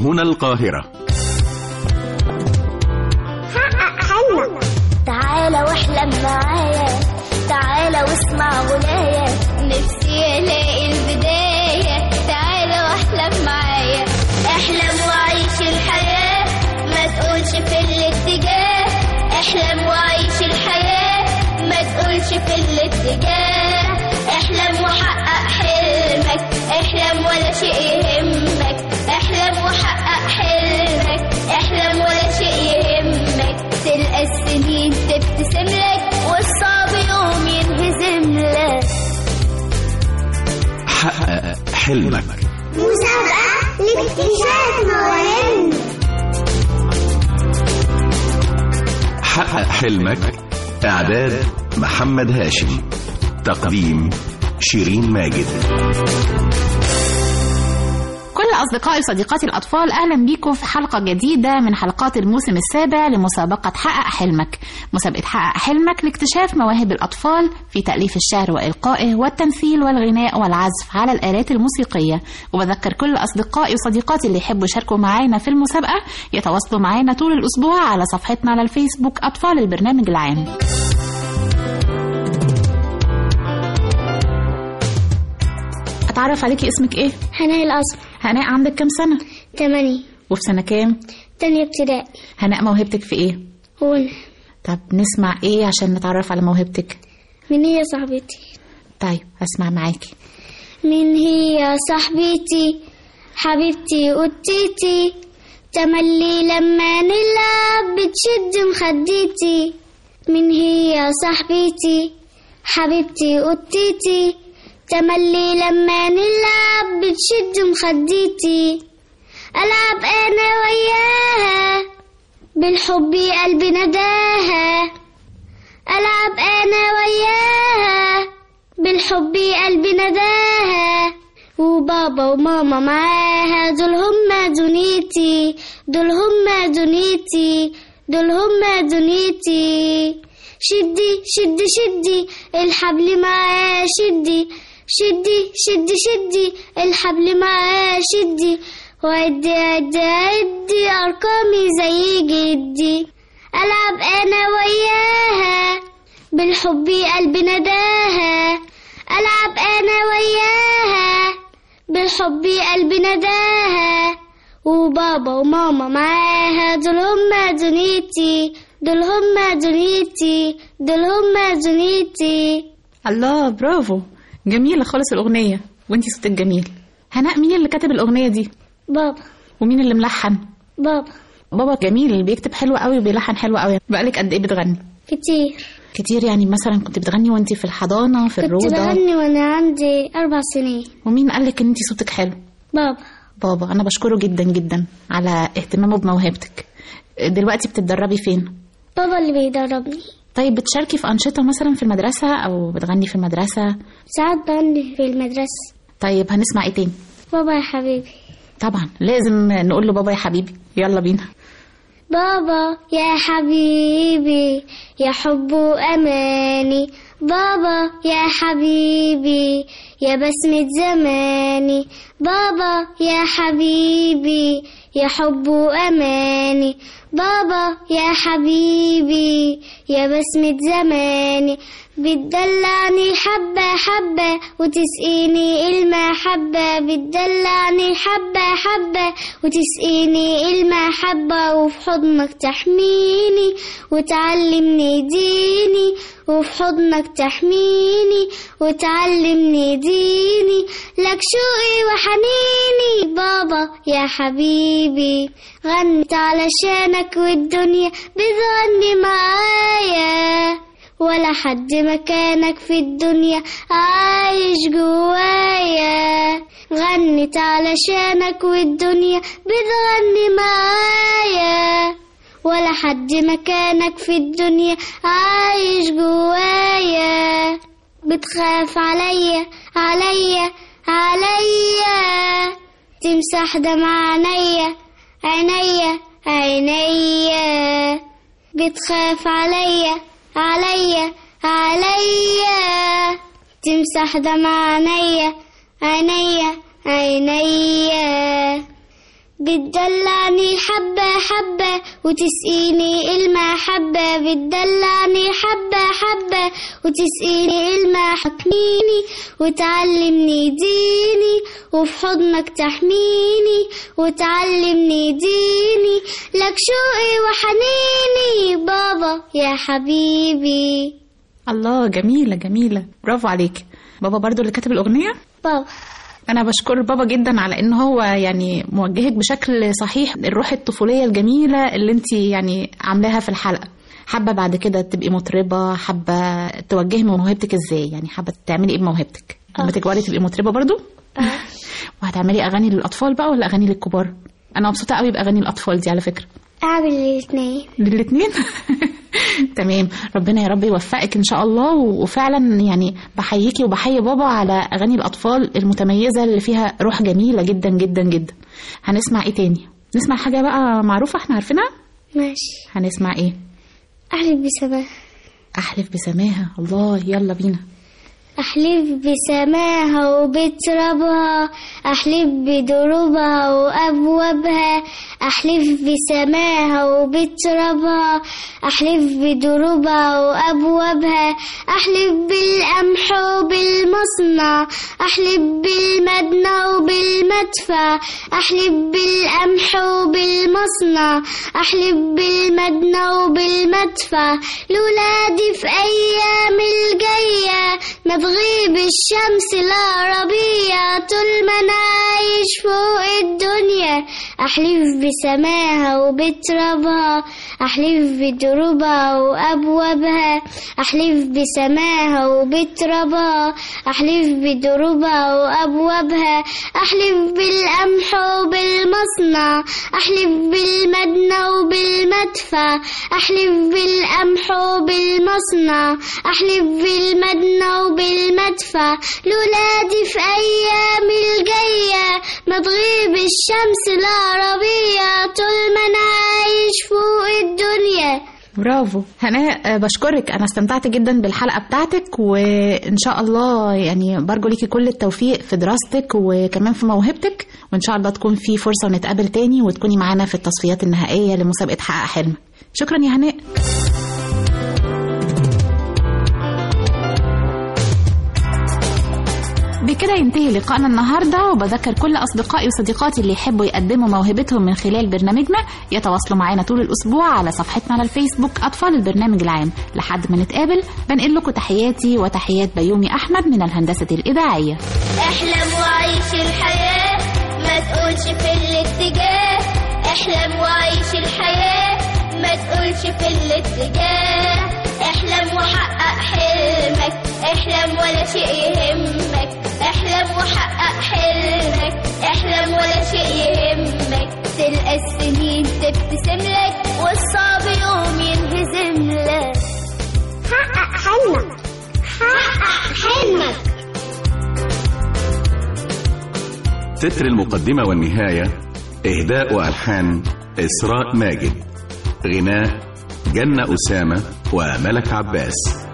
هنا القاهرة حقق حلمك تعالى واحلم معايا تعالى واسمع غنايا نفسي الاقي البداية تعالى واحلم معايا احلم وعيش الحياة ما تقولش في الاتجاه احلم وعيش الحياة ما تقولش في الاتجاه احلم وحقق حلمك احلم ولا شيء يهمك احلم وحقق حلمك احلم ولا شيء يهمك تلقى السنين تبتسم لك والصعب يوم ينهزم لك حقق حلمك مسابقة لاكتشاف مواهب حقق حلمك إعداد محمد هاشم تقديم شيرين ماجد كل أصدقائي وصديقاتي الأطفال أهلا بيكم في حلقة جديدة من حلقات الموسم السابع لمسابقة حقق حلمك مسابقة حقق حلمك لاكتشاف مواهب الأطفال في تأليف الشعر وإلقائه والتمثيل والغناء والعزف على الآلات الموسيقية وبذكر كل أصدقائي وصديقاتي اللي يحبوا يشاركوا معانا في المسابقة يتواصلوا معانا طول الأسبوع على صفحتنا على الفيسبوك أطفال البرنامج العام أتعرف عليكي اسمك إيه؟ هناء الأصل هناء عندك كام سنة؟ تمانية وفي سنة كام؟ تانية ابتدائي هناء موهبتك في ايه؟ هنا طب نسمع ايه عشان نتعرف على موهبتك؟ من هي صاحبتي طيب هسمع معاكي من هي صاحبتي حبيبتي قطتي تملي لما نلعب بتشد مخدتي من هي صاحبتي حبيبتي قطتي تملي لما نلعب بتشد مخدتي ألعب أنا وياها بالحب قلبي نداها ألعب أنا وياها بالحب قلبي نداها وبابا وماما معاها دول هما دنيتي دول هما دنيتي دول هما دنيتي شدي شدي شدي الحبل معاه شدي شدي شدي شدي الحبل معاه شدي وعدي عدي عدي أرقامي زي جدي ألعب أنا وياها بالحب قلبي نداها ألعب أنا وياها بالحب قلبي نداها وبابا وماما معاها دول هما دنيتي دول هما دنيتي دول هما دنيتي الله برافو جميلة خالص الأغنية وانتي صوتك جميل هناء مين اللي كتب الأغنية دي؟ بابا ومين اللي ملحن؟ بابا بابا جميل بيكتب حلو قوي وبيلحن حلو قوي بقالك قد ايه بتغني؟ كتير كتير يعني مثلا كنت بتغني وانتي في الحضانة في كنت الروضة بغني وأنا عندي أربع سنين ومين قالك ان انتي صوتك حلو؟ بابا بابا انا بشكره جدا جدا على اهتمامه بموهبتك دلوقتي بتتدربي فين؟ بابا اللي بيدربني طيب بتشاركي في أنشطة مثلا في المدرسة أو بتغني في المدرسة ساعات بغني في المدرسة طيب هنسمع ايه تاني؟ بابا يا حبيبي طبعا لازم نقول له بابا يا حبيبي يلا بينا بابا يا حبيبي يا حب أماني بابا يا حبيبي يا بسمة زماني بابا يا حبيبي يا حب أماني بابا يا حبيبي يا بسمة زماني بتدلعني حبة حبة وتسقيني المحبة بتدلعني حبة حبة وتسقيني المحبة وفي حضنك تحميني وتعلمني ديني وفي حضنك تحميني وتعلمني ديني لك شوقي وحنيني بابا يا حبيبي غنت علشانك والدنيا بتغني معايا ولا حد مكانك في الدنيا عايش جوايا غنت علشانك والدنيا بتغني معايا ولا حد مكانك في الدنيا عايش جوايا بتخاف عليا عليا عليا تمسح دمع عينيا عينيا عينيا بتخاف عليا عليا عليا تمسح دمع عينيا عينيا عينيا بتدلعني حبة حبة وتسقيني المحبة بتدلعني حبة حبة وتسقيني المحكميني وتعلمني ديني وفي حضنك تحميني وتعلمني ديني لك شوقي وحنيني بابا يا حبيبي الله جميلة جميلة برافو عليك بابا برضو اللي كاتب الأغنية بابا أنا بشكر بابا جدا على إن هو يعني موجهك بشكل صحيح الروح الطفولية الجميلة اللي انت يعني عاملاها في الحلقة حابة بعد كده تبقي مطربة حابة توجهي موهبتك ازاي يعني حابة تعملي ايه بموهبتك آه. بتكبري تبقي مطربة برضو وهتعملي أغاني للأطفال بقى ولا أغاني للكبار أنا مبسوطة قوي بأغاني الأطفال دي على فكرة أعمل الاثنين للاثنين تمام ربنا يا رب يوفقك ان شاء الله وفعلا يعني بحييكي وبحيي بابا على اغاني الاطفال المتميزه اللي فيها روح جميله جدا جدا جدا هنسمع ايه تاني نسمع حاجه بقى معروفه احنا عارفينها ماشي هنسمع ايه أحلف بسماها احلف بسماها الله يلا بينا أحلف بسماها وبترابها أحلف بدروبها وأبوابها أحلف بسماها وبترابها أحلف بدروبها وأبوابها أحلف بالقمح وبالمصنع أحلف بالمدنى وبالمدفع أحلف بالقمح وبالمصنع أحلف بالمدنى وبالمدفع لولادي في أيام الجاية ما تغيب الشمس العربية طول ما أنا عايش فوق الدنيا أحلف بسماها وبترابها أحلف بدروبها وأبوابها أحلف بسماها وبترابها أحلف بدروبها وأبوابها أحلف بالقمح وبالمصنع أحلف بالمدنى وبالمدفع أحلف بالقمح وبالمصنع أحلف بالمدنى وبالمدفع لولادي في أيام الجاية ما تغيب الشمس العربية طول ما أنا عايش فوق الدنيا برافو هناء آه، بشكرك انا استمتعت جدا بالحلقه بتاعتك وان شاء الله يعني برجو ليكي كل التوفيق في دراستك وكمان في موهبتك وان شاء الله تكون في فرصه نتقابل تاني وتكوني معانا في التصفيات النهائيه لمسابقه حقق حلمك شكرا يا هناء بكده ينتهي لقائنا النهارده وبذكر كل اصدقائي وصديقاتي اللي يحبوا يقدموا موهبتهم من خلال برنامجنا يتواصلوا معانا طول الاسبوع على صفحتنا على الفيسبوك اطفال البرنامج العام لحد ما نتقابل بنقل لكم تحياتي وتحيات بيومي احمد من الهندسه الاذاعيه احلم وعيش الحياة ما تقولش في الاتجاه احلم وعيش الحياة ما تقولش في الاتجاه احلم وحقق حلمك احلم ولا شيء يهمك احلم وحقق حلمك احلم ولا شيء يهمك تلقى السنين تبتسم لك والصعب يوم ينهزم لك حقق حلمك حقق حلمك تتر المقدمة والنهاية إهداء وألحان إسراء ماجد غناء جنة أسامة وملك عباس